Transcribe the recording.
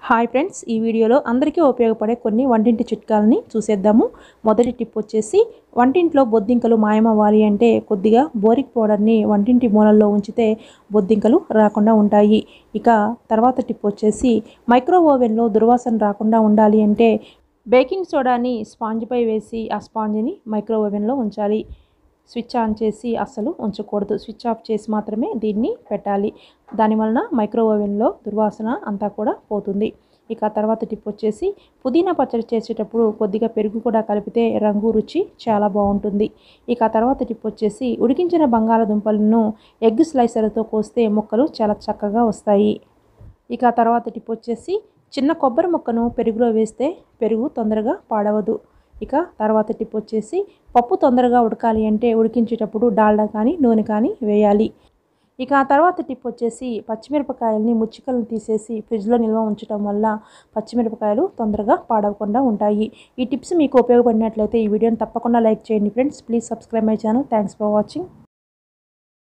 hi friends ఈ వీడియోలో అందరికీ ఉపయోగపడే కొన్ని వంటింటి చిట్కాలని చూసేద్దాము మొదటి టిప్ వచ్చేసి వంటింట్లో బొద్దింకలు మాయమవ్వాలి అంటే కొద్దిగా బోరిక్ పౌడర్ని వంటింటి మూలల్లో ఉంచితే బొద్దింకలు రాకుండా ఉంటాయి ఇక తర్వాత టిప్ వచ్చేసి మైక్రో ఓవెన్లో దుర్వాసన రాకుండా ఉండాలి అంటే బేకింగ్ సోడాని స్పాంజ్పై వేసి ఆ స్పాంజ్ని మైక్రో ఓవెన్లో ఉంచాలి స్విచ్ ఆన్ చేసి అస్సలు ఉంచకూడదు స్విచ్ ఆఫ్ చేసి మాత్రమే దీన్ని పెట్టాలి దానివలన మైక్రో ఓవెన్లో దుర్వాసన అంతా కూడా పోతుంది ఇక తర్వాత టిప్ వచ్చేసి పుదీనా పచ్చడి చేసేటప్పుడు కొద్దిగా పెరుగు కూడా కలిపితే రంగు రుచి చాలా బాగుంటుంది ఇక తర్వాత టిప్ వచ్చేసి ఉడికించిన బంగాళదుంపలను ఎగ్ స్లైసర్తో కోస్తే ముక్కలు చాలా చక్కగా వస్తాయి ఇక తర్వాత టిప్ వచ్చేసి చిన్న కొబ్బరి ముక్కను పెరుగులో వేస్తే పెరుగు తొందరగా పాడవదు ఇక తర్వాత టిప్ వచ్చేసి పప్పు తొందరగా ఉడకాలి అంటే ఉడికించేటప్పుడు డాల్డా కానీ నూనె కానీ వేయాలి ఇక ఆ తర్వాత టిప్ వచ్చేసి పచ్చిమిరపకాయలని ముచ్చికలను తీసేసి ఫ్రిడ్జ్లో నిల్వ ఉంచడం వల్ల పచ్చిమిరపకాయలు తొందరగా పాడవకుండా ఉంటాయి ఈ టిప్స్ మీకు ఉపయోగపడినట్లయితే ఈ వీడియోని తప్పకుండా లైక్ చేయండి friends please subscribe my channel thanks for watching